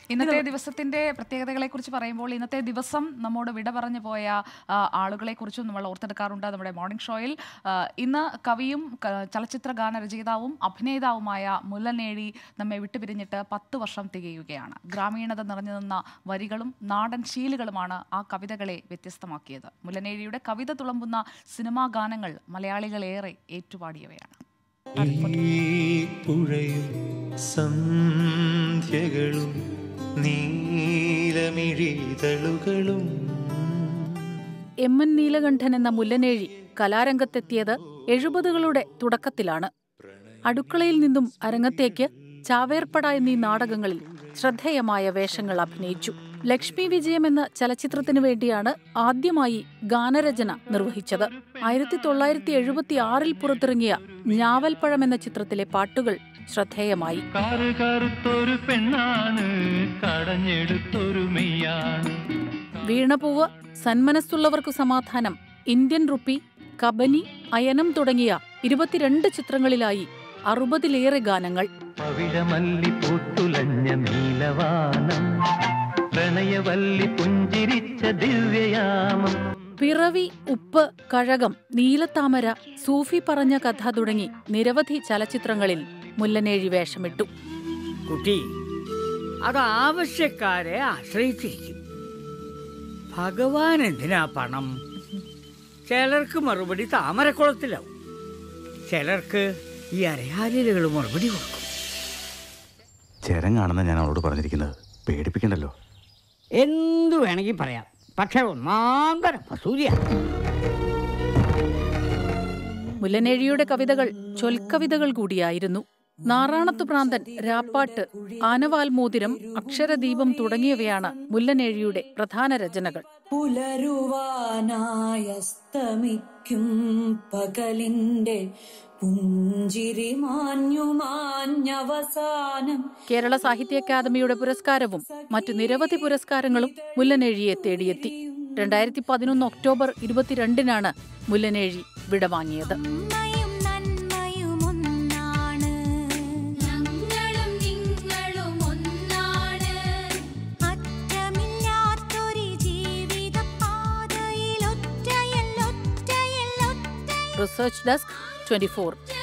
ഇന്നത്തെ ദിവസത്തിന്റെ പ്രത്യേകതകളെ കുറിച്ച് പറയുമ്പോൾ ഇന്നത്തെ ദിവസം നമ്മോട് വിട പറഞ്ഞു പോയ ആ, ആളുകളെ കുറിച്ചും നമ്മൾ ഓർത്തെടുക്കാറുണ്ട് നമ്മുടെ മോർണിംഗ് ഷോയിൽ ആ, ഇന്ന് കവിയും ക- ചലച്ചിത്ര ഗാന രചയിതാവും അഭിനേതാവുമായ മുല്ലനേഴി നമ്മെ വിട്ടുപിരിഞ്ഞിട്ട് പത്ത് വർഷം തികയുകയാണ് ഗ്രാമീണത നിറഞ്ഞു നിന്ന വരികളും നാടൻ ശീലുകളുമാണ് ആ കവിതകളെ വ്യത്യസ്തമാക്കിയത് മുല്ലനേഴിയുടെ കവിത തുളമ്പുന്ന സിനിമാ ഗാനങ്ങൾ മലയാളികളേറെ ഏറ്റുപാടിയവയാണ് ഈ പുഴയും സന്ധ്യകളും നീലമിഴിതളുകളും എം എൻ നീലകണ്ഠൻ എന്ന മുല്ലനേഴി കലാരംഗത്തെത്തിയത് എഴുപതുകളുടെ തുടക്കത്തിലാണ് അടുക്കളയിൽ നിന്നും അരങ്ങത്തേക്ക് ചാവേർപ്പട എന്നീ നാടകങ്ങളിൽ ശ്രദ്ധേയമായ വേഷങ്ങൾ അഭിനയിച്ചു ലക്ഷ്മി വിജയം എന്ന ചലച്ചിത്രത്തിനു വേണ്ടിയാണ് ആദ്യമായി ഗാനരചന നിർവഹിച്ചത് ആയിരത്തി തൊള്ളായിരത്തി എഴുപത്തി ആറിൽ പുറത്തിറങ്ങിയ ഞാവൽപ്പഴം എന്ന ചിത്രത്തിലെ പാട്ടുകൾ ശ്രദ്ധേയമായി കാറ് കറുത്തൊരു പെണ്ണാണ് കടഞ്ഞെടുത്തൊരു മെയ്യാണ് വീണപൂവ് സന്മനസ്സുള്ളവർക്കു സമാധാനം ഇന്ത്യൻ റുപ്പി കബനി അയനം തുടങ്ങിയ ഇരുപത്തിരണ്ട് ചിത്രങ്ങളിലായി അറുപതിലേറെ ഗാനങ്ങൾ പവിഴമല്ലി പൂത്തുലഞ്ഞ നീലവാനം പ്രണയവല്ലി പുഞ്ചിരിച്ച ദിവ്യയാമം പിറവി ഉപ്പ് കഴകം നീലത്താമര സൂഫി പറഞ്ഞ കഥ തുടങ്ങി നിരവധി ചലച്ചിത്രങ്ങളിൽ മുല്ലനേഴി വേഷമിട്ടു കുട്ടി അത് ആവശ്യക്കാരെ ആശ്രയിച്ചിരിക്കും ഭഗവാൻ എന്തിനാ പണം ചിലർക്ക് മറുപടി താമരക്കുളത്തിലാവും ചിലർക്ക് ഈ അരയാലിലുകൾ മറുപടി കൊടുക്കും ചെരങ്ങാണെന്ന് ഞാൻ അവളോട് പറഞ്ഞിരിക്കുന്നത് പേടിപ്പിക്കണ്ടല്ലോ എന്തു വേണമെങ്കിൽ പറയാം പക്ഷെ ഒന്നാന്തരം വസൂരിയ മുല്ലനേഴിയുടെ കവിതകൾ ചൊൽക്കവിതകൾ കൂടിയായിരുന്നു നാറാണത്തു പ്രാന്തൻ രാപ്പാട്ട് ആനവാൽമോതിരം അക്ഷരദീപം തുടങ്ങിയവയാണ് മുല്ലനേഴിയുടെ പ്രധാന രചനകൾ പുലരുവാനായസ്തമിക്കും പകലിന്റെ പുഞ്ചിരി മാഞ്ഞു മാഞ്ഞവസാനം കേരള സാഹിത്യ അക്കാദമിയുടെ പുരസ്കാരവും മറ്റു നിരവധി പുരസ്കാരങ്ങളും മുല്ലനേഴിയെ തേടിയെത്തി രണ്ടായിരത്തി പതിനൊന്ന് ഒക്ടോബർ ഇരുപത്തിരണ്ടിനാണ് മുല്ലനേഴി വിടവാങ്ങിയത് നന്മയും നന്മയും ഒന്നാണ് ഞങ്ങളും നിങ്ങളും ഒന്നാണ് അറ്റമില്ലാത്തൊരു ജീവിത പാതയിൽ ഒറ്റയല്ല ഒറ്റയല്ല ഒറ്റ റിസർച്ച് ഡെസ്ക് ട്വന്റി